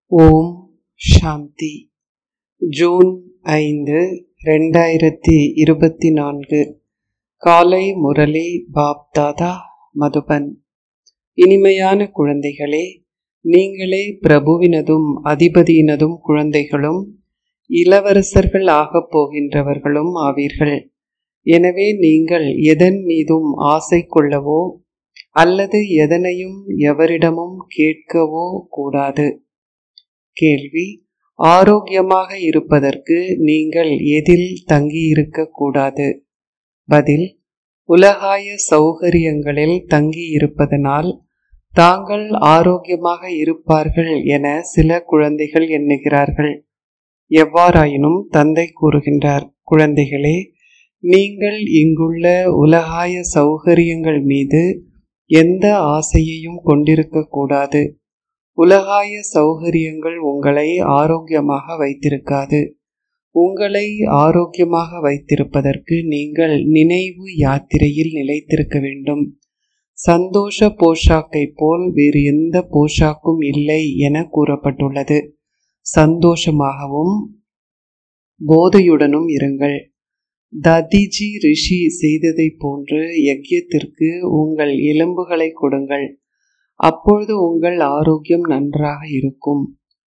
ஓம் சாந்தி June ஐந்து ரெண்டாயிரத்தி இருபத்தி நான்கு காலை முரளி பாப் தாதா மதுபன் இனிமையான குழந்தைகளே நீங்களே பிரபுவினதும் அதிபதியினதும் குழந்தைகளும் இளவரசர்கள் ஆகப் போகின்றவர்களும் ஆவீர்கள் எனவே நீங்கள் எதன் மீதும் ஆசை கொள்ளவோ அல்லது எதனையும் எவரிடமும் கேட்கவோ கூடாது கேள்வி ஆரோக்கியமாக இருப்பதற்கு நீங்கள் எதில் தங்கியிருக்க கூடாது பதில் உலகாய சௌகரியங்களில் தங்கியிருப்பதனால் தாங்கள் ஆரோக்கியமாக இருப்பார்கள் என சில குழந்தைகள் எண்ணுகிறார்கள் எவ்வாறாயினும் தந்தை கூறுகின்றார் குழந்தைகளே நீங்கள் இங்குள்ள உலகாய சௌகரியங்கள் மீது எந்த ஆசையையும் கொண்டிருக்க கூடாது உலகாய சௌகரியங்கள் உங்களை ஆரோக்கியமாக வைத்திருக்காது உங்களை ஆரோக்கியமாக வைத்திருப்பதற்கு நீங்கள் நினைவு யாத்திரையில் நிலைத்திருக்க வேண்டும் சந்தோஷ போஷாக்கை போல் வேறு எந்த போஷாக்கும் இல்லை என கூறப்பட்டுள்ளது சந்தோஷமாகவும் போதையுடனும் இருங்கள் ததிஜி ரிஷி செய்ததை போன்று யஜ்யத்திற்கு உங்கள் எலும்புகளை கொடுங்கள் அப்பொழுது உங்கள் ஆரோக்கியம் நன்றாக இருக்கும்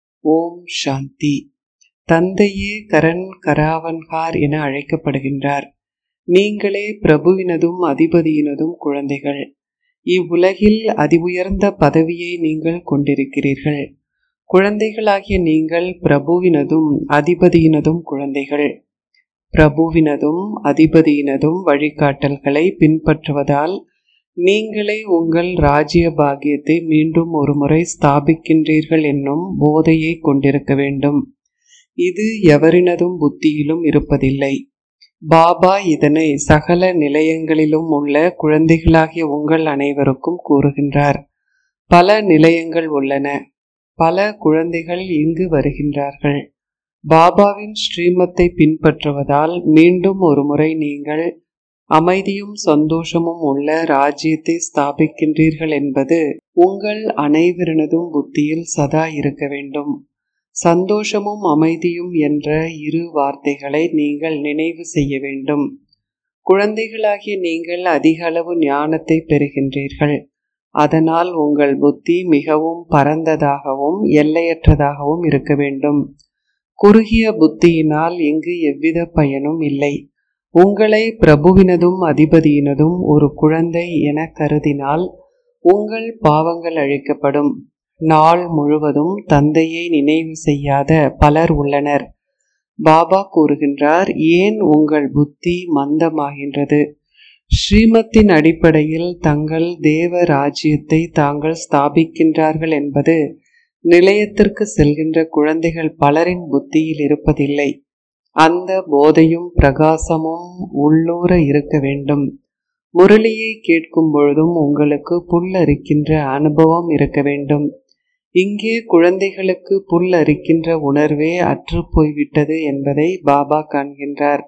ஓம் சாந்தி தந்தையே கரண் கராவன்கார் என அழைக்கப்படுகின்றார் நீங்களே பிரபுவினதும் அதிபதியினதும் குழந்தைகள் இவ்வுலகில் அதிஉயர்ந்த பதவியை நீங்கள் கொண்டிருக்கிறீர்கள் குழந்தைகளாகிய நீங்கள் பிரபுவினதும் அதிபதியினதும் குழந்தைகள் பிரபுவினதும் அதிபதியினதும் வழிகாட்டல்களை பின்பற்றுவதால் நீங்களே உங்கள் ராஜ்ய பாகியத்தை மீண்டும் ஒரு முறை ஸ்தாபிக்கின்றீர்கள் என்னும் போதையை கொண்டிருக்க வேண்டும் இது எவரினதும் புத்தியிலும் இருப்பதில்லை பாபா இதனை சகல நிலையங்களிலும் உள்ள குழந்தைகளாகிய உங்கள் அனைவருக்கும் கூறுகின்றார் பல நிலையங்கள் உள்ளன பல குழந்தைகள் இங்கு வருகின்றார்கள் பாபாவின் ஸ்ரீமத்தை பின்பற்றுவதால் மீண்டும் ஒரு முறை நீங்கள் அமைதியும் சந்தோஷமும் உள்ள ராஜ்யத்தை ஸ்தாபிக்கின்றீர்கள் என்பது உங்கள் அனைவரினதும் புத்தியில் சதா இருக்க வேண்டும் சந்தோஷமும் அமைதியும் என்ற இரு வார்த்தைகளை நீங்கள் நினைவு செய்ய வேண்டும் குழந்தைகளாகிய நீங்கள் அதிக அளவு ஞானத்தை பெறுகின்றீர்கள் அதனால் உங்கள் புத்தி மிகவும் பரந்ததாகவும் எல்லையற்றதாகவும் இருக்க வேண்டும் குறுகிய புத்தியினால் இங்கு எவ்வித பயனும் இல்லை உங்களை பிரபுவினதும் அதிபதியினதும் ஒரு குழந்தை என கருதினால் உங்கள் பாவங்கள் அழிக்கப்படும் நாள் முழுவதும் தந்தையை நினைவு செய்யாத பலர் உள்ளனர் பாபா கூறுகின்றார் ஏன் உங்கள் புத்தி மந்தமாகின்றது ஸ்ரீமத்தின் அடிப்படையில் தங்கள் தேவ ராஜ்யத்தை தாங்கள் ஸ்தாபிக்கின்றார்கள் என்பது நிலையத்திற்கு செல்கின்ற குழந்தைகள் பலரின் புத்தியில் இருப்பதில்லை அந்த போதையும் பிரகாசமும் உள்ளூர இருக்க வேண்டும் முரளியை கேட்கும் பொழுதும் உங்களுக்கு புல் அரிக்கின்ற அனுபவம் இருக்க வேண்டும் இங்கே குழந்தைகளுக்கு புல் அரிக்கின்ற உணர்வே அற்று போய்விட்டது என்பதை பாபா காண்கின்றார்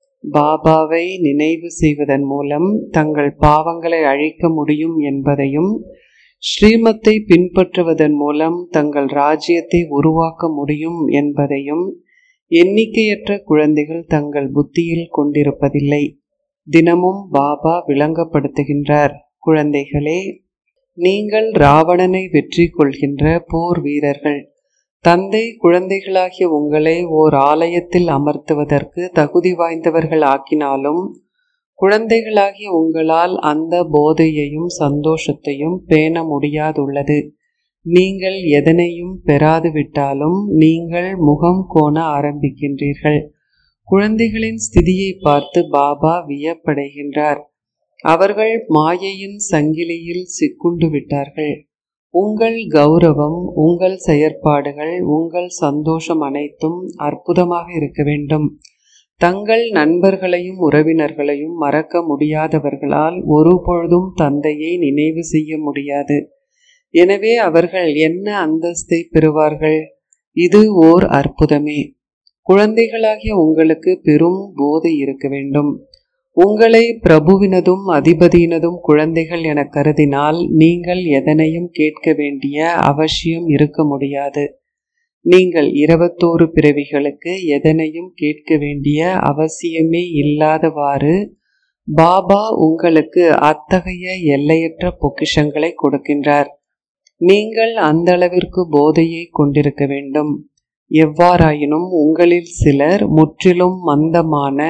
பாபாவை நினைவு செய்வதன் மூலம் தங்கள் பாவங்களை அழிக்க முடியும் என்பதையும் ஸ்ரீமத்தை பின்பற்றுவதன் மூலம் தங்கள் ராஜ்யத்தை உருவாக்க முடியும் என்பதையும் எண்ணிக்கையற்ற குழந்தைகள் தங்கள் புத்தியில் கொண்டிருப்பதில்லை தினமும் பாபா விளங்கப்படுத்துகின்றார் குழந்தைகளே நீங்கள் ராவணனை வெற்றி கொள்கின்ற போர் வீரர்கள் தந்தை குழந்தைகளாகிய உங்களை ஓர் ஆலயத்தில் அமர்த்துவதற்கு தகுதி வாய்ந்தவர்கள் ஆக்கினாலும் குழந்தைகளாகிய உங்களால் அந்த போதையையும் சந்தோஷத்தையும் பேண முடியாதுள்ளது நீங்கள் எதனையும் பெறாது விட்டாலும் நீங்கள் முகம் கோண ஆரம்பிக்கின்றீர்கள் குழந்தைகளின் ஸ்திதியை பார்த்து பாபா வியப்படைகின்றார் அவர்கள் மாயையின் சங்கிலியில் சிக்குண்டு விட்டார்கள் உங்கள் கௌரவம் உங்கள் செயற்பாடுகள் உங்கள் சந்தோஷம் அனைத்தும் அற்புதமாக இருக்க வேண்டும் தங்கள் நண்பர்களையும் உறவினர்களையும் மறக்க முடியாதவர்களால் ஒருபொழுதும் தந்தையை நினைவு செய்ய முடியாது எனவே அவர்கள் என்ன அந்தஸ்தை பெறுவார்கள் இது ஓர் அற்புதமே குழந்தைகளாகிய உங்களுக்கு பெரும் போதை இருக்க வேண்டும் உங்களை பிரபுவினதும் அதிபதியினதும் குழந்தைகள் என கருதினால் நீங்கள் எதனையும் கேட்க வேண்டிய அவசியம் இருக்க முடியாது நீங்கள் இருபத்தோரு பிறவிகளுக்கு எதனையும் கேட்க வேண்டிய அவசியமே இல்லாதவாறு பாபா உங்களுக்கு அத்தகைய எல்லையற்ற பொக்கிஷங்களை கொடுக்கின்றார் நீங்கள் அந்த அளவிற்கு போதையை கொண்டிருக்க வேண்டும் எவ்வாறாயினும் உங்களில் சிலர் முற்றிலும் மந்தமான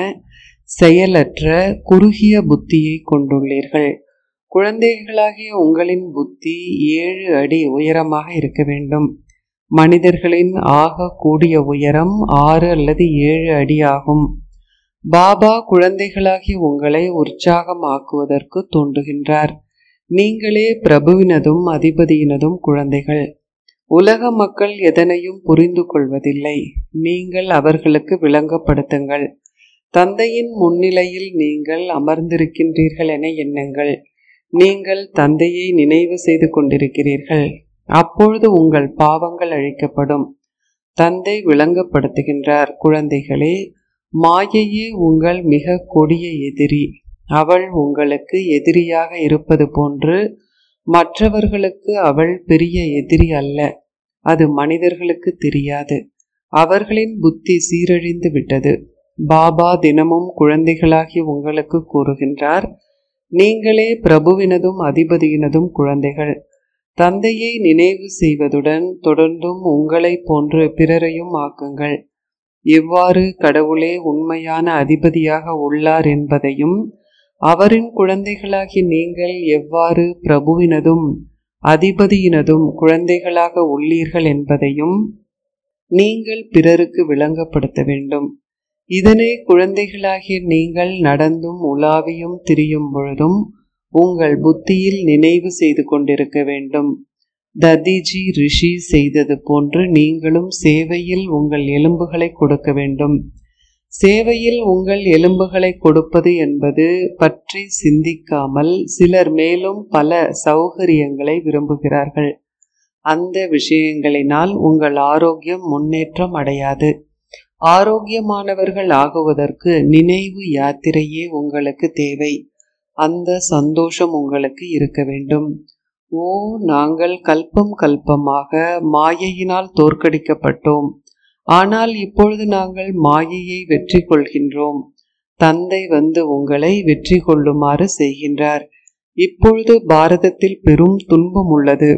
செயலற்ற குறுகிய புத்தியை கொண்டுள்ளீர்கள் குழந்தைகளாகிய உங்களின் புத்தி ஏழு அடி உயரமாக இருக்க வேண்டும் மனிதர்களின் ஆக கூடிய உயரம் ஆறு அல்லது ஏழு அடி ஆகும் பாபா குழந்தைகளாகி உங்களை உற்சாகமாக்குவதற்கு தூண்டுகின்றார் நீங்களே பிரபுவினதும் அதிபதியினதும் குழந்தைகள் உலக மக்கள் எதனையும் புரிந்து கொள்வதில்லை நீங்கள் அவர்களுக்கு விளங்கப்படுத்துங்கள் தந்தையின் முன்னிலையில் நீங்கள் அமர்ந்திருக்கின்றீர்கள் என எண்ணுங்கள் நீங்கள் தந்தையை நினைவு செய்து கொண்டிருக்கிறீர்கள் அப்பொழுது உங்கள் பாவங்கள் அழிக்கப்படும் தந்தை விளங்கப்படுத்துகின்றார் குழந்தைகளே மாயையே உங்கள் மிக கொடிய எதிரி அவள் உங்களுக்கு எதிரியாக இருப்பது போன்று மற்றவர்களுக்கு அவள் பெரிய எதிரி அல்ல அது மனிதர்களுக்கு தெரியாது அவர்களின் புத்தி சீரழிந்து விட்டது பாபா தினமும் குழந்தைகளாகி உங்களுக்கு கூறுகின்றார் நீங்களே பிரபுவினதும் அதிபதியினதும் குழந்தைகள் தந்தையை நினைவு செய்வதுடன் தொடர்ந்தும் உங்களை போன்று பிறரையும் ஆக்குங்கள் எவ்வாறு கடவுளே உண்மையான அதிபதியாக உள்ளார் என்பதையும் அவரின் குழந்தைகளாகி நீங்கள் எவ்வாறு பிரபுவினதும் அதிபதியினதும் குழந்தைகளாக உள்ளீர்கள் என்பதையும் நீங்கள் பிறருக்கு விளங்கப்படுத்த வேண்டும் இதனை குழந்தைகளாகிய நீங்கள் நடந்தும் உலாவியும் திரியும் பொழுதும் உங்கள் புத்தியில் நினைவு செய்து கொண்டிருக்க வேண்டும் ததிஜி ரிஷி செய்தது போன்று நீங்களும் சேவையில் உங்கள் எலும்புகளை கொடுக்க வேண்டும் சேவையில் உங்கள் எலும்புகளை கொடுப்பது என்பது பற்றி சிந்திக்காமல் சிலர் மேலும் பல சௌகரியங்களை விரும்புகிறார்கள் அந்த விஷயங்களினால் உங்கள் ஆரோக்கியம் முன்னேற்றம் அடையாது ஆரோக்கியமானவர்கள் ஆகுவதற்கு நினைவு யாத்திரையே உங்களுக்கு தேவை அந்த சந்தோஷம் உங்களுக்கு இருக்க வேண்டும் ஓ நாங்கள் கல்பம் கல்பமாக மாயையினால் தோற்கடிக்கப்பட்டோம் ஆனால் இப்பொழுது நாங்கள் மாயையை வெற்றி கொள்கின்றோம் தந்தை வந்து உங்களை வெற்றி கொள்ளுமாறு செய்கின்றார் இப்பொழுது பாரதத்தில் பெரும் துன்பம் உள்ளது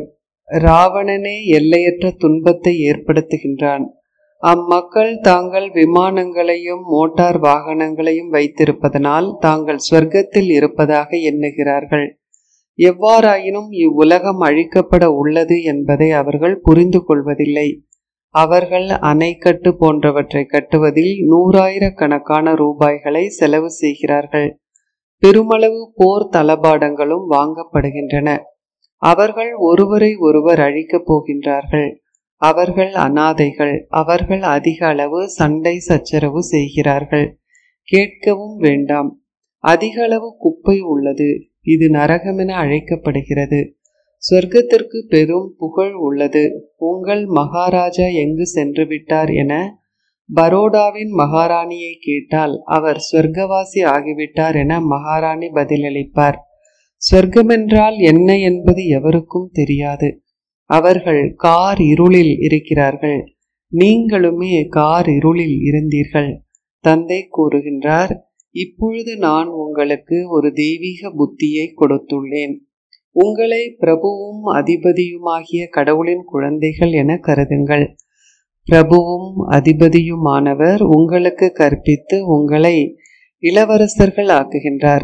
ராவணனே எல்லையற்ற துன்பத்தை ஏற்படுத்துகின்றான் அம்மக்கள் தாங்கள் விமானங்களையும் மோட்டார் வாகனங்களையும் வைத்திருப்பதனால் தாங்கள் சொர்க்கத்தில் இருப்பதாக எண்ணுகிறார்கள் எவ்வாறாயினும் இவ்வுலகம் அழிக்கப்பட உள்ளது என்பதை அவர்கள் புரிந்து கொள்வதில்லை அவர்கள் அணைக்கட்டு போன்றவற்றை கட்டுவதில் நூறாயிரக்கணக்கான ரூபாய்களை செலவு செய்கிறார்கள் பெருமளவு போர் தளபாடங்களும் வாங்கப்படுகின்றன அவர்கள் ஒருவரை ஒருவர் அழிக்கப் போகின்றார்கள் அவர்கள் அனாதைகள் அவர்கள் அதிக அளவு சண்டை சச்சரவு செய்கிறார்கள் கேட்கவும் வேண்டாம் அதிக அளவு குப்பை உள்ளது இது நரகமென அழைக்கப்படுகிறது சொர்க்கத்திற்கு பெரும் புகழ் உள்ளது உங்கள் மகாராஜா எங்கு சென்று விட்டார் என பரோடாவின் மகாராணியை கேட்டால் அவர் சொர்க்கவாசி ஆகிவிட்டார் என மகாராணி பதிலளிப்பார் சொர்க்கமென்றால் என்ன என்பது எவருக்கும் தெரியாது அவர்கள் கார் இருளில் இருக்கிறார்கள் நீங்களுமே கார் இருளில் இருந்தீர்கள் தந்தை கூறுகின்றார் இப்பொழுது நான் உங்களுக்கு ஒரு தெய்வீக புத்தியை கொடுத்துள்ளேன் உங்களை பிரபுவும் அதிபதியுமாகிய கடவுளின் குழந்தைகள் என கருதுங்கள் பிரபுவும் அதிபதியுமானவர் உங்களுக்கு கற்பித்து உங்களை இளவரசர்கள் ஆக்குகின்றார்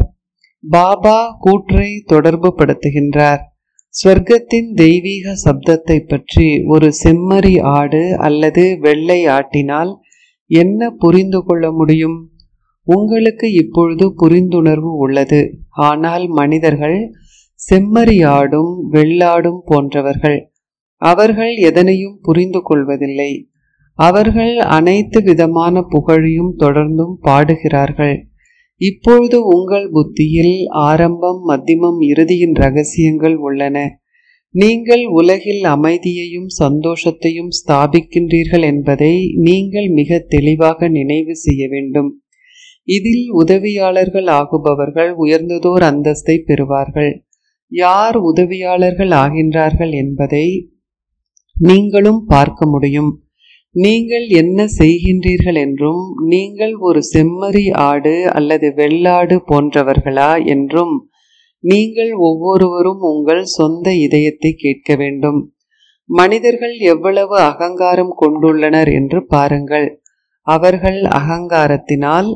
பாபா கூற்றை தொடர்பு படுத்துகின்றார் ஸ்வர்க்கத்தின் தெய்வீக சப்தத்தை பற்றி ஒரு செம்மறி ஆடு அல்லது வெள்ளை ஆட்டினால் என்ன புரிந்து கொள்ள முடியும் உங்களுக்கு இப்பொழுது புரிந்துணர்வு உள்ளது ஆனால் மனிதர்கள் செம்மறியாடும் வெள்ளாடும் போன்றவர்கள் அவர்கள் எதனையும் புரிந்து கொள்வதில்லை அவர்கள் அனைத்து விதமான புகழையும் தொடர்ந்தும் பாடுகிறார்கள் இப்பொழுது உங்கள் புத்தியில் ஆரம்பம் மத்தியமம் இறுதியின் ரகசியங்கள் உள்ளன நீங்கள் உலகில் அமைதியையும் சந்தோஷத்தையும் ஸ்தாபிக்கின்றீர்கள் என்பதை நீங்கள் மிக தெளிவாக நினைவு செய்ய வேண்டும் இதில் உதவியாளர்கள் ஆகுபவர்கள் உயர்ந்ததோர் அந்தஸ்தை பெறுவார்கள் யார் உதவியாளர்கள் ஆகின்றார்கள் என்பதை நீங்களும் பார்க்க முடியும் நீங்கள் என்ன செய்கின்றீர்கள் என்றும் நீங்கள் ஒரு செம்மறி ஆடு அல்லது வெள்ளாடு போன்றவர்களா என்றும் நீங்கள் ஒவ்வொருவரும் உங்கள் சொந்த இதயத்தை கேட்க வேண்டும் மனிதர்கள் எவ்வளவு அகங்காரம் கொண்டுள்ளனர் என்று பாருங்கள் அவர்கள் அகங்காரத்தினால்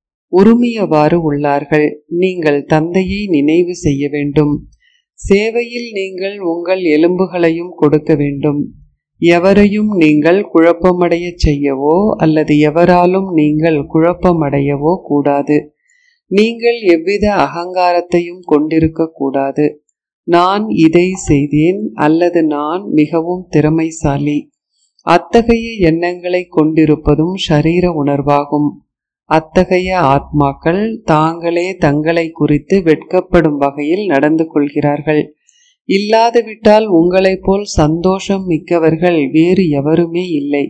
உரிமையவாறு உள்ளார்கள் நீங்கள் தந்தையை நினைவு செய்ய வேண்டும் சேவையில் நீங்கள் உங்கள் எலும்புகளையும் கொடுக்க வேண்டும் எவரையும் நீங்கள் குழப்பமடைய செய்யவோ அல்லது எவராலும் நீங்கள் குழப்பமடையவோ கூடாது நீங்கள் எவ்வித அகங்காரத்தையும் கொண்டிருக்க கூடாது நான் இதை செய்தேன் அல்லது நான் மிகவும் திறமைசாலி அத்தகைய எண்ணங்களை கொண்டிருப்பதும் ஷரீர உணர்வாகும் அத்தகைய ஆத்மாக்கள் தாங்களே தங்களை குறித்து வெட்கப்படும் வகையில் நடந்து கொள்கிறார்கள் இல்லாதுவிட்டால் உங்களைப் போல் சந்தோஷம் மிக்கவர்கள் வேறு எவருமே இல்லை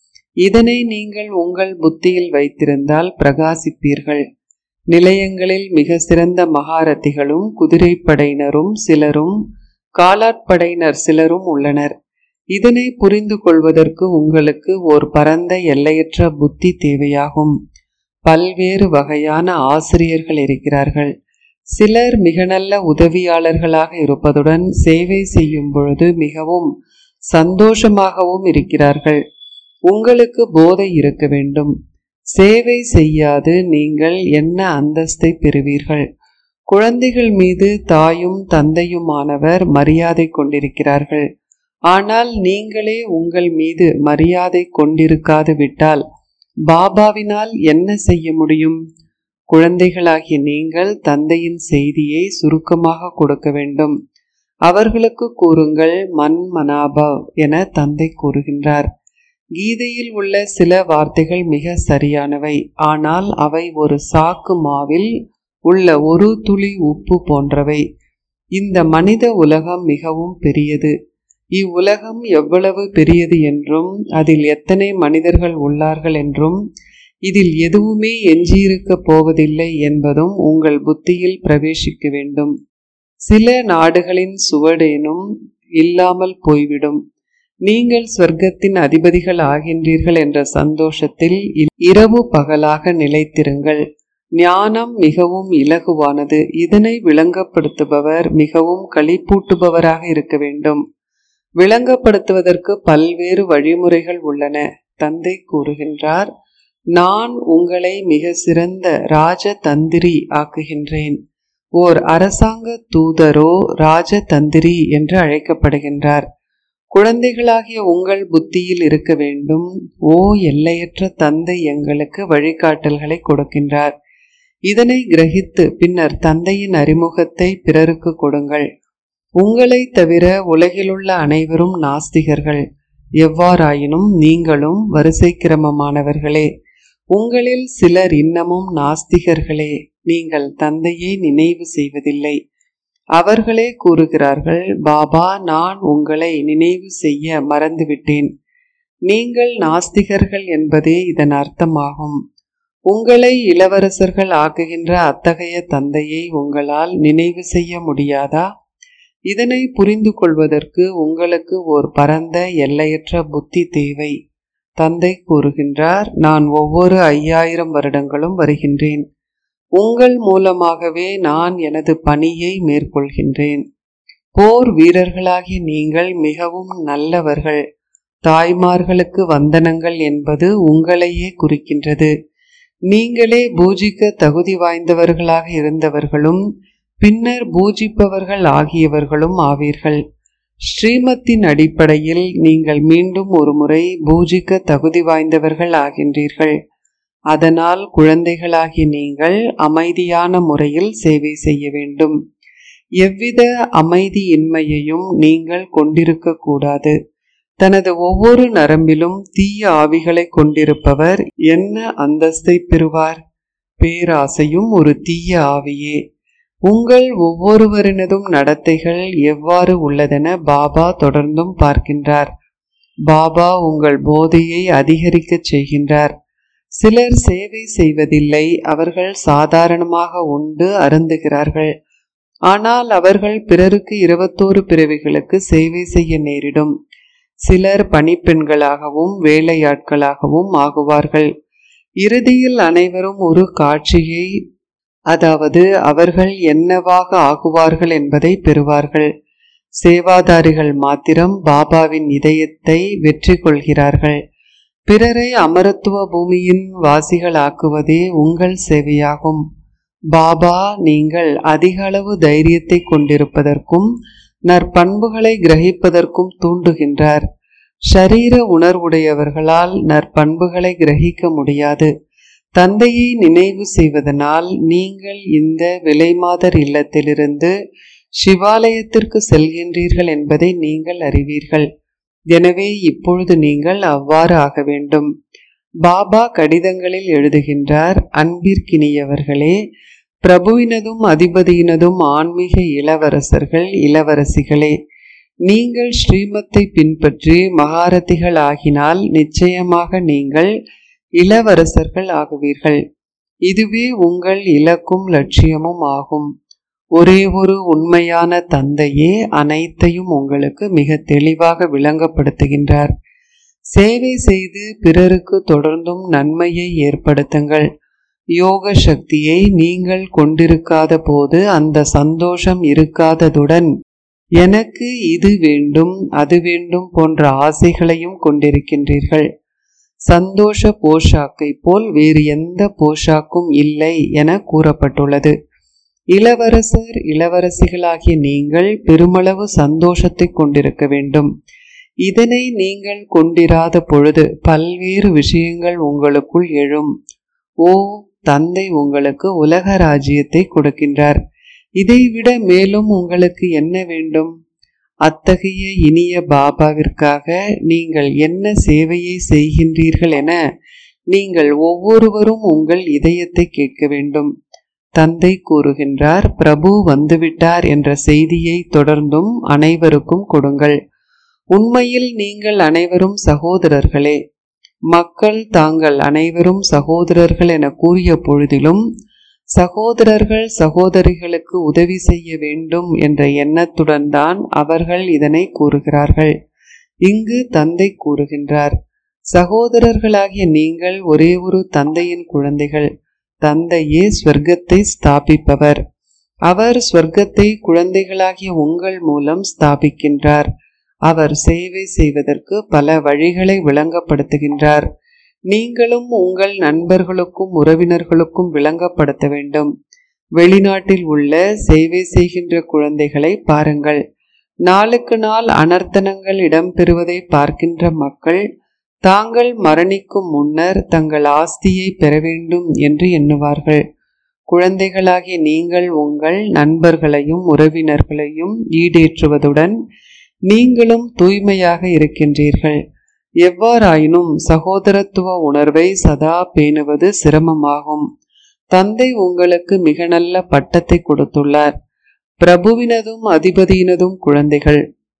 இதனை நீங்கள் உங்கள் புத்தியில் வைத்திருந்தால் பிரகாசிப்பீர்கள் நிலையங்களில் மிக சிறந்த மகாரதிகளும் குதிரைப்படையினரும் சிலரும் காலாட்படையினர் சிலரும் உள்ளனர் இதனை புரிந்து கொள்வதற்கு உங்களுக்கு ஓர் பரந்த எல்லையற்ற புத்தி தேவையாகும் பல்வேறு வகையான ஆசிரியர்கள் இருக்கிறார்கள் சிலர் மிக நல்ல உதவியாளர்களாக இருப்பதுடன் சேவை செய்யும் பொழுது மிகவும் சந்தோஷமாகவும் இருக்கிறார்கள் உங்களுக்கு போதை இருக்க வேண்டும் சேவை செய்யாது நீங்கள் என்ன அந்தஸ்தை பெறுவீர்கள் குழந்தைகள் மீது தாயும் தந்தையுமானவர் மரியாதை கொண்டிருக்கிறார்கள் ஆனால் நீங்களே உங்கள் மீது மரியாதை கொண்டிருக்காது விட்டால் பாபாவினால் என்ன செய்ய முடியும் குழந்தைகளாகிய நீங்கள் தந்தையின் செய்தியை சுருக்கமாக கொடுக்க வேண்டும் அவர்களுக்கு கூறுங்கள் மன் மனாபா என தந்தை கூறுகின்றார் கீதையில் உள்ள சில வார்த்தைகள் மிக சரியானவை ஆனால் அவை ஒரு சாக்கு மாவில் உள்ள ஒரு துளி உப்பு போன்றவை இந்த மனித உலகம் மிகவும் பெரியது இவ்வுலகம் எவ்வளவு பெரியது என்றும் அதில் எத்தனை மனிதர்கள் உள்ளார்கள் என்றும் இதில் எதுவுமே எஞ்சியிருக்க போவதில்லை என்பதும் உங்கள் புத்தியில் பிரவேசிக்க வேண்டும் சில நாடுகளின் சுவடேனும் இல்லாமல் போய்விடும் நீங்கள் சொர்க்கத்தின் அதிபதிகள் ஆகின்றீர்கள் என்ற சந்தோஷத்தில் இரவு பகலாக நிலைத்திருங்கள் ஞானம் மிகவும் இலகுவானது இதனை விளங்கப்படுத்துபவர் மிகவும் களிப்பூட்டுபவராக இருக்க வேண்டும் விளங்கப்படுத்துவதற்கு பல்வேறு வழிமுறைகள் உள்ளன தந்தை கூறுகின்றார் நான் உங்களை மிக சிறந்த ராஜ தந்திரி ஆக்குகின்றேன் ஓர் அரசாங்க தூதரோ ராஜ தந்திரி என்று அழைக்கப்படுகின்றார் குழந்தைகளாகிய உங்கள் புத்தியில் இருக்க வேண்டும் ஓ எல்லையற்ற தந்தை எங்களுக்கு வழிகாட்டல்களை கொடுக்கின்றார் இதனை கிரகித்து பின்னர் தந்தையின் அறிமுகத்தை பிறருக்கு கொடுங்கள் உங்களை தவிர உலகிலுள்ள அனைவரும் நாஸ்திகர்கள் எவ்வாறாயினும் நீங்களும் வரிசை கிரமமானவர்களே உங்களில் சிலர் இன்னமும் நாஸ்திகர்களே நீங்கள் தந்தையை நினைவு செய்வதில்லை அவர்களே கூறுகிறார்கள் பாபா நான் உங்களை நினைவு செய்ய மறந்துவிட்டேன் நீங்கள் நாஸ்திகர்கள் என்பதே இதன் அர்த்தமாகும் உங்களை இளவரசர்கள் ஆக்குகின்ற அத்தகைய தந்தையை உங்களால் நினைவு செய்ய முடியாதா இதனை புரிந்து கொள்வதற்கு உங்களுக்கு ஓர் பரந்த எல்லையற்ற புத்தி தேவை தந்தை கூறுகின்றார் நான் ஒவ்வொரு ஐயாயிரம் வருடங்களும் வருகின்றேன் உங்கள் மூலமாகவே நான் எனது பணியை மேற்கொள்கின்றேன் போர் வீரர்களாகி நீங்கள் மிகவும் நல்லவர்கள் தாய்மார்களுக்கு வந்தனங்கள் என்பது உங்களையே குறிக்கின்றது நீங்களே பூஜிக்க தகுதி வாய்ந்தவர்களாக இருந்தவர்களும் பின்னர் பூஜிப்பவர்கள் ஆகியவர்களும் ஆவீர்கள் ஸ்ரீமத்தின் அடிப்படையில் நீங்கள் மீண்டும் ஒரு முறை பூஜிக்க தகுதி வாய்ந்தவர்கள் ஆகின்றீர்கள் அதனால் குழந்தைகளாகி நீங்கள் அமைதியான முறையில் சேவை செய்ய வேண்டும் எவ்வித அமைதியின்மையையும் நீங்கள் கொண்டிருக்க கூடாது தனது ஒவ்வொரு நரம்பிலும் தீய ஆவிகளை கொண்டிருப்பவர் என்ன அந்தஸ்தை பெறுவார் பேராசையும் ஒரு தீய ஆவியே உங்கள் ஒவ்வொருவரினதும் நடத்தைகள் எவ்வாறு உள்ளதென பாபா தொடர்ந்தும் பார்க்கின்றார் பாபா உங்கள் போதையை அதிகரிக்கச் செய்கின்றார் சிலர் சேவை செய்வதில்லை அவர்கள் சாதாரணமாக உண்டு அருந்துகிறார்கள் ஆனால் அவர்கள் பிறருக்கு இருபத்தோரு பிறவிகளுக்கு சேவை செய்ய நேரிடும் சிலர் பணிப்பெண்களாகவும் வேலையாட்களாகவும் ஆகுவார்கள் இறுதியில் அனைவரும் ஒரு காட்சியை அதாவது அவர்கள் என்னவாக ஆகுவார்கள் என்பதை பெறுவார்கள் சேவாதாரிகள் மாத்திரம் பாபாவின் இதயத்தை வெற்றி கொள்கிறார்கள் பிறரை அமரத்துவ பூமியின் வாசிகளாக்குவதே உங்கள் சேவையாகும் பாபா நீங்கள் அதிக அளவு தைரியத்தை கொண்டிருப்பதற்கும் நற்பண்புகளை கிரகிப்பதற்கும் தூண்டுகின்றார் ஷரீர உணர்வுடையவர்களால் நற்பண்புகளை கிரகிக்க முடியாது தந்தையை நினைவு செய்வதனால் நீங்கள் இந்த விலைமாதர் இல்லத்திலிருந்து சிவாலயத்திற்கு செல்கின்றீர்கள் என்பதை நீங்கள் அறிவீர்கள் எனவே இப்பொழுது நீங்கள் அவ்வாறு ஆக வேண்டும் பாபா கடிதங்களில் எழுதுகின்றார் அன்பிற்கினியவர்களே பிரபுவினதும் அதிபதியினதும் ஆன்மீக இளவரசர்கள் இளவரசிகளே நீங்கள் ஸ்ரீமத்தை பின்பற்றி மகாரதிகள் ஆகினால் நிச்சயமாக நீங்கள் இளவரசர்கள் ஆகுவீர்கள் இதுவே உங்கள் இலக்கும் லட்சியமும் ஆகும் ஒரே ஒரு உண்மையான தந்தையே அனைத்தையும் உங்களுக்கு மிக தெளிவாக விளங்கப்படுத்துகின்றார் சேவை செய்து பிறருக்கு தொடர்ந்தும் நன்மையை ஏற்படுத்துங்கள் யோக சக்தியை நீங்கள் கொண்டிருக்காத போது அந்த சந்தோஷம் இருக்காததுடன் எனக்கு இது வேண்டும் அது வேண்டும் போன்ற ஆசைகளையும் கொண்டிருக்கின்றீர்கள் சந்தோஷ போஷாக்கை போல் வேறு எந்த போஷாக்கும் இல்லை என கூறப்பட்டுள்ளது இளவரசர் இளவரசிகளாகிய நீங்கள் பெருமளவு சந்தோஷத்தை கொண்டிருக்க வேண்டும் இதனை நீங்கள் கொண்டிராத பொழுது பல்வேறு விஷயங்கள் உங்களுக்குள் எழும் ஓ தந்தை உங்களுக்கு உலக ராஜ்யத்தை கொடுக்கின்றார் இதைவிட மேலும் உங்களுக்கு என்ன வேண்டும் அத்தகைய இனிய பாபாவிற்காக நீங்கள் என்ன சேவையை செய்கின்றீர்கள் என நீங்கள் ஒவ்வொருவரும் உங்கள் இதயத்தை கேட்க வேண்டும் தந்தை கூறுகின்றார் பிரபு வந்துவிட்டார் என்ற செய்தியை தொடர்ந்தும் அனைவருக்கும் கொடுங்கள் உண்மையில் நீங்கள் அனைவரும் சகோதரர்களே மக்கள் தாங்கள் அனைவரும் சகோதரர்கள் என கூறிய பொழுதிலும் சகோதரர்கள் சகோதரிகளுக்கு உதவி செய்ய வேண்டும் என்ற எண்ணத்துடன் தான் அவர்கள் இதனை கூறுகிறார்கள் இங்கு தந்தை கூறுகின்றார் சகோதரர்களாகிய நீங்கள் ஒரே ஒரு தந்தையின் குழந்தைகள் தந்தையே ஸ்வர்க்கத்தை ஸ்தாபிப்பவர் அவர் ஸ்வர்க்கத்தை குழந்தைகளாகிய உங்கள் மூலம் ஸ்தாபிக்கின்றார் அவர் சேவை செய்வதற்கு பல வழிகளை விளங்கப்படுத்துகின்றார் நீங்களும் உங்கள் நண்பர்களுக்கும் உறவினர்களுக்கும் விளங்கப்படுத்த வேண்டும் வெளிநாட்டில் உள்ள சேவை செய்கின்ற குழந்தைகளை பாருங்கள் நாளுக்கு நாள் அனர்த்தனங்கள் இடம்பெறுவதை பார்க்கின்ற மக்கள் தாங்கள் மரணிக்கும் முன்னர் தங்கள் ஆஸ்தியை பெற வேண்டும் என்று எண்ணுவார்கள் குழந்தைகளாகிய நீங்கள் உங்கள் நண்பர்களையும் உறவினர்களையும் ஈடேற்றுவதுடன் நீங்களும் தூய்மையாக இருக்கின்றீர்கள் எவ்வாறாயினும் சகோதரத்துவ உணர்வை சதா பேணுவது சிரமமாகும் தந்தை உங்களுக்கு மிக நல்ல பட்டத்தை கொடுத்துள்ளார் பிரபுவினதும் அதிபதியினதும் குழந்தைகள்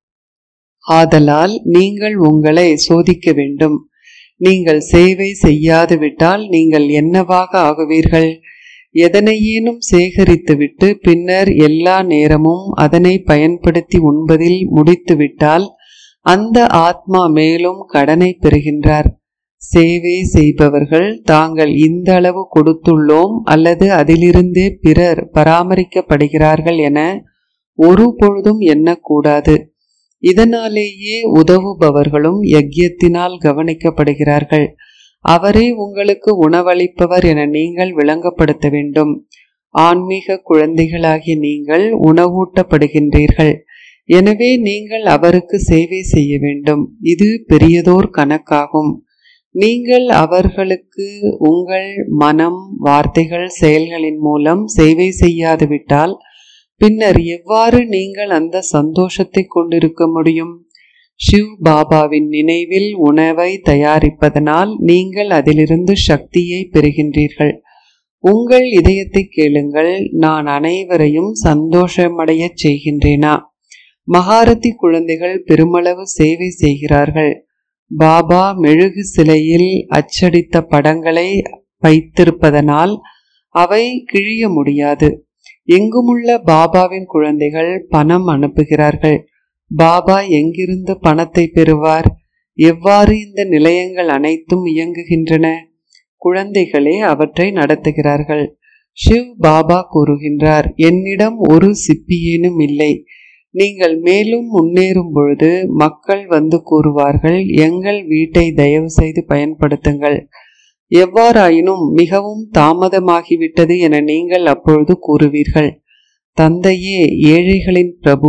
ஆதலால் நீங்கள் உங்களை சோதிக்க வேண்டும் நீங்கள் சேவை செய்யாது விட்டால் நீங்கள் என்னவாக ஆகுவீர்கள் எதனையேனும் சேகரித்துவிட்டு பின்னர் எல்லா நேரமும் அதனை பயன்படுத்தி உண்பதில் முடித்துவிட்டால் அந்த ஆத்மா மேலும் கடனை பெறுகின்றார் சேவை செய்பவர்கள் தாங்கள் இந்த அளவு கொடுத்துள்ளோம் அல்லது அதிலிருந்தே பிறர் பராமரிக்கப்படுகிறார்கள் என ஒரு பொழுதும் எண்ணக்கூடாது இதனாலேயே உதவுபவர்களும் யக்யத்தினால் கவனிக்கப்படுகிறார்கள் அவரே உங்களுக்கு உணவளிப்பவர் என நீங்கள் விளங்கப்படுத்த வேண்டும் ஆன்மீக குழந்தைகளாகிய நீங்கள் உணவூட்டப்படுகின்றீர்கள் எனவே நீங்கள் அவருக்கு சேவை செய்ய வேண்டும் இது பெரியதோர் கணக்காகும் நீங்கள் அவர்களுக்கு உங்கள் மனம் வார்த்தைகள் செயல்களின் மூலம் சேவை செய்யாது விட்டால் பின்னர் எவ்வாறு நீங்கள் அந்த சந்தோஷத்தை கொண்டிருக்க முடியும் ஷிவ் பாபாவின் நினைவில் உணவை தயாரிப்பதனால் நீங்கள் அதிலிருந்து சக்தியை பெறுகின்றீர்கள் உங்கள் இதயத்தை கேளுங்கள் நான் அனைவரையும் சந்தோஷமடைய செய்கின்றேனா மகாரதி குழந்தைகள் பெருமளவு சேவை செய்கிறார்கள் பாபா மெழுகு சிலையில் அச்சடித்த படங்களை வைத்திருப்பதனால் அவை கிழிய முடியாது எங்குமுள்ள பாபாவின் குழந்தைகள் பணம் அனுப்புகிறார்கள் பாபா எங்கிருந்து பணத்தை பெறுவார் எவ்வாறு இந்த நிலையங்கள் அனைத்தும் இயங்குகின்றன குழந்தைகளே அவற்றை நடத்துகிறார்கள் ஷிவ் பாபா கூறுகின்றார் என்னிடம் ஒரு சிப்பியேனும் இல்லை நீங்கள் மேலும் முன்னேறும் பொழுது மக்கள் வந்து கூறுவார்கள் எங்கள் வீட்டை தயவு செய்து பயன்படுத்துங்கள் எவ்வாறாயினும் மிகவும் தாமதமாகிவிட்டது என நீங்கள் அப்பொழுது கூறுவீர்கள் தந்தையே ஏழைகளின் பிரபு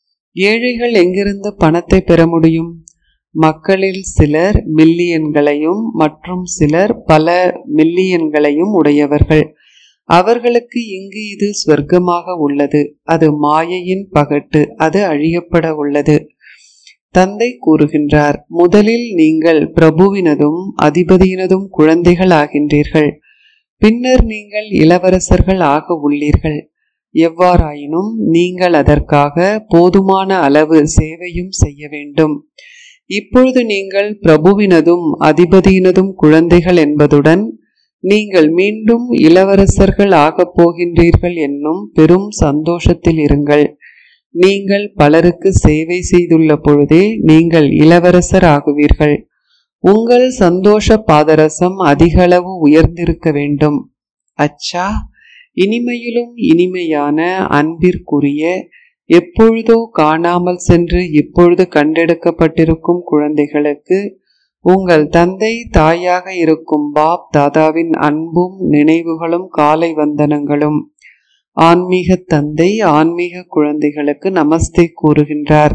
ஏழைகள் எங்கிருந்து பணத்தை பெற முடியும் மக்களில் சிலர் மில்லியன்களையும் மற்றும் சிலர் பல மில்லியன்களையும் உடையவர்கள் அவர்களுக்கு இங்கு இது ஸ்வர்க்கமாக உள்ளது அது மாயையின் பகட்டு அது அழியப்பட உள்ளது தந்தை கூறுகின்றார் முதலில் நீங்கள் பிரபுவினதும் அதிபதியினதும் குழந்தைகள் ஆகின்றீர்கள் பின்னர் நீங்கள் இளவரசர்கள் ஆக உள்ளீர்கள் எவ்வாறாயினும் நீங்கள் அதற்காக போதுமான அளவு சேவையும் செய்ய வேண்டும் இப்பொழுது நீங்கள் பிரபுவினதும் அதிபதியினதும் குழந்தைகள் என்பதுடன் நீங்கள் மீண்டும் இளவரசர்கள் ஆகப் போகின்றீர்கள் என்னும் பெரும் சந்தோஷத்தில் இருங்கள் நீங்கள் பலருக்கு சேவை செய்துள்ள பொழுதே நீங்கள் இளவரசர் ஆகுவீர்கள் உங்கள் சந்தோஷ பாதரசம் அதிகளவு உயர்ந்திருக்க வேண்டும் அச்சா இனிமையிலும் இனிமையான அன்பிற்குரிய எப்பொழுதோ காணாமல் சென்று இப்பொழுது கண்டெடுக்கப்பட்டிருக்கும் குழந்தைகளுக்கு உங்கள் தந்தை தாயாக இருக்கும் பாப் தாதாவின் அன்பும் நினைவுகளும் காலை வந்தனங்களும் ஆன்மீக தந்தை ஆன்மீக குழந்தைகளுக்கு நமஸ்தே கூறுகின்றார்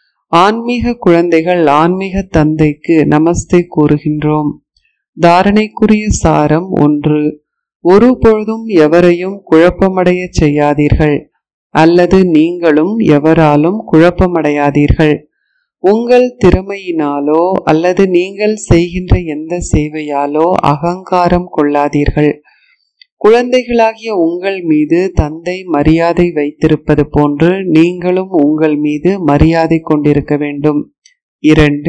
ஆன்மீக குழந்தைகள் ஆன்மீக தந்தைக்கு நமஸ்தே கூறுகின்றோம் தாரணைக்குரிய சாரம் ஒன்று ஒரு பொழுதும் எவரையும் குழப்பமடைய செய்யாதீர்கள் அல்லது நீங்களும் எவராலும் குழப்பமடையாதீர்கள் உங்கள் திறமையினாலோ அல்லது நீங்கள் செய்கின்ற எந்த சேவையாலோ அகங்காரம் கொள்ளாதீர்கள் குழந்தைகளாகிய உங்கள் மீது தந்தை மரியாதை வைத்திருப்பது போன்று நீங்களும் உங்கள் மீது மரியாதை கொண்டிருக்க வேண்டும் இரண்டு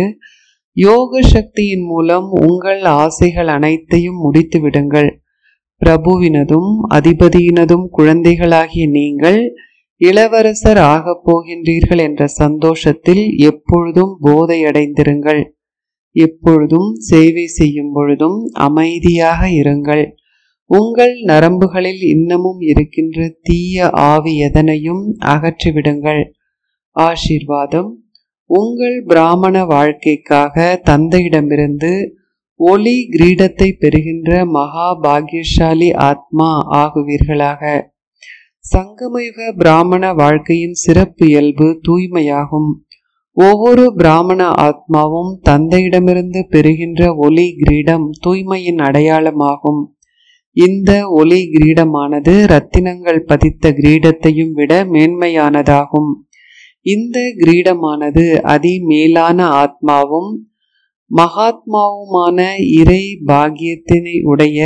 யோக சக்தியின் மூலம் உங்கள் ஆசைகள் அனைத்தையும் முடித்து விடுங்கள் பிரபுவினதும் அதிபதியினதும் குழந்தைகளாகிய நீங்கள் இளவரசர் ஆகப் போகின்றீர்கள் என்ற சந்தோஷத்தில் எப்பொழுதும் போதையடைந்திருங்கள் எப்பொழுதும் சேவை செய்யும் பொழுதும் அமைதியாக இருங்கள் உங்கள் நரம்புகளில் இன்னமும் இருக்கின்ற தீய ஆவி எதனையும் அகற்றிவிடுங்கள் ஆசீர்வாதம் உங்கள் பிராமண வாழ்க்கைக்காக தந்தையிடமிருந்து ஒளி கிரீடத்தை பெறுகின்ற மகா பாக்யசாலி ஆத்மா ஆகுவீர்களாக சங்கமயுக பிராமண வாழ்க்கையின் சிறப்பு இயல்பு தூய்மையாகும் ஒவ்வொரு பிராமண ஆத்மாவும் தந்தையிடமிருந்து பெறுகின்ற ஒளி கிரீடம் தூய்மையின் அடையாளமாகும் இந்த ஒளி கிரீடமானது ரத்தினங்கள் பதித்த கிரீடத்தையும் விட மேன்மையானதாகும் இந்த கிரீடமானது அதி மேலான ஆத்மாவும் மகாத்மாவுமான இறை பாக்கியத்தினை உடைய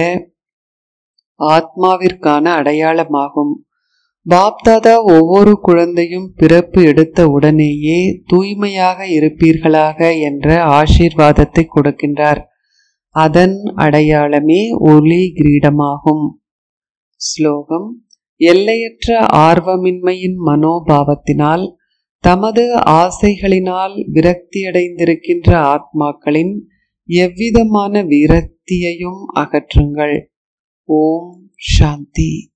ஆத்மாவிற்கான அடையாளமாகும் பாப்தாதா ஒவ்வொரு குழந்தையும் பிறப்பு எடுத்த உடனேயே தூய்மையாக இருப்பீர்களாக என்ற ஆசீர்வாதத்தை கொடுக்கின்றார் அதன் அடையாளமே ஒளி கிரீடமாகும் ஸ்லோகம் எல்லையற்ற ஆர்வமின்மையின் மனோபாவத்தினால் தமது ஆசைகளினால் விரக்தியடைந்திருக்கின்ற ஆத்மாக்களின் எவ்விதமான விரக்தியையும் அகற்றுங்கள் ஓம் சாந்தி